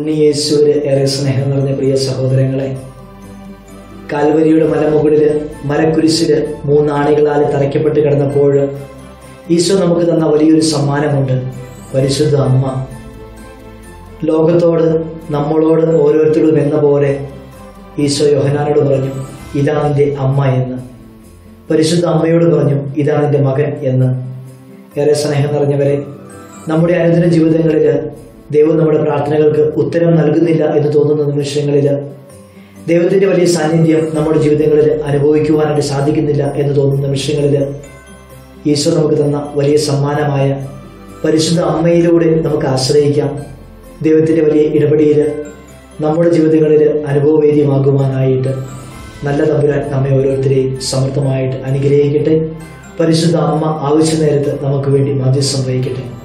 ഉണ്ണിയേശുവിന് ഏറെ സ്നേഹം നിറഞ്ഞ പ്രിയ സഹോദരങ്ങളെ കാൽവരിയുടെ മലമുകളില് മരക്കുരിശില് മൂന്നാണികളാൽ തറയ്ക്കപ്പെട്ട് കിടന്നപ്പോൾ ഈശോ നമുക്ക് തന്ന വലിയൊരു സമ്മാനമുണ്ട് പരിശുദ്ധ അമ്മ ലോകത്തോട് നമ്മളോട് ഓരോരുത്തരും എന്ന പോലെ ഈശോ യോഹനാനോട് പറഞ്ഞു ഇതാ നിന്റെ അമ്മ എന്ന് പരിശുദ്ധ അമ്മയോട് പറഞ്ഞു ഇതാ നിന്റെ മകൻ എന്ന് ഏറെ സ്നേഹം നിറഞ്ഞവരെ നമ്മുടെ അനുദിന ജീവിതങ്ങളിൽ ദൈവം നമ്മുടെ പ്രാർത്ഥനകൾക്ക് ഉത്തരം നൽകുന്നില്ല എന്ന് തോന്നുന്ന നിമിഷങ്ങളിൽ ദൈവത്തിന്റെ വലിയ സാന്നിധ്യം നമ്മുടെ ജീവിതങ്ങളിൽ അനുഭവിക്കുവാനായിട്ട് സാധിക്കുന്നില്ല എന്ന് തോന്നുന്ന നിമിഷങ്ങളിൽ ഈശോ നമുക്ക് തന്ന വലിയ സമ്മാനമായ പരിശുദ്ധ അമ്മയിലൂടെ നമുക്ക് ആശ്രയിക്കാം ദൈവത്തിന്റെ വലിയ ഇടപെടിയിൽ നമ്മുടെ ജീവിതങ്ങളിൽ അനുഭവവേദ്യമാകുവാനായിട്ട് നല്ല തമ്പുരാൻ നമ്മെ ഓരോരുത്തരെയും സമർത്ഥമായിട്ട് അനുഗ്രഹിക്കട്ടെ പരിശുദ്ധ അമ്മ ആവശ്യ നേരത്ത് നമുക്ക് വേണ്ടി മധ്യസ്ഥം വഹിക്കട്ടെ